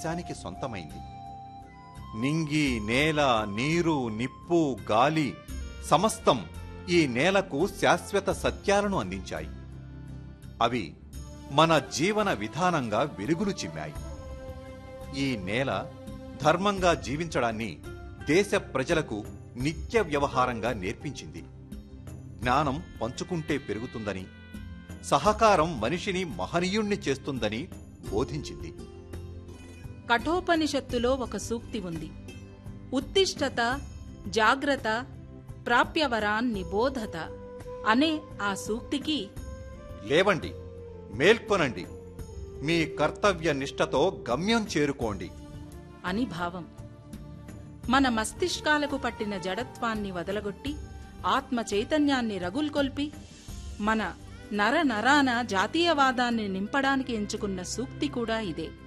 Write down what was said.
దేశానికి సొంతమైంది నింగి నేల నీరు నిప్పు గాలి సమస్తం ఈ నేలకు శాశ్వత సత్యాలను అందించాయి అవి మన జీవన విధానంగా వెలుగులు చిమ్మాయి ఈ నేల ధర్మంగా జీవించడాన్ని దేశ ప్రజలకు నిత్య వ్యవహారంగా నేర్పించింది జ్ఞానం పంచుకుంటే పెరుగుతుందని సహకారం మనిషిని మహనీయుణ్ణి చేస్తుందని బోధించింది కఠోపనిషత్తులో ఒక సూక్తి ఉంది ఉత్తిష్టత జాగ్రత్త ప్రాప్యవరాన్ నిబోధత అనే ఆ సూక్తికి లేవండి మేల్కొనండి మీ కర్తవ్య నిష్టతో గమ్యం చేరుకోండి అని భావం మన మస్తిష్కాలకు పట్టిన జడత్వాన్ని వదలగొట్టి ఆత్మ చైతన్యాన్ని రగుల్కొల్పి మన నర నరాన జాతీయవాదాన్ని నింపడానికి ఎంచుకున్న సూక్తి కూడా ఇదే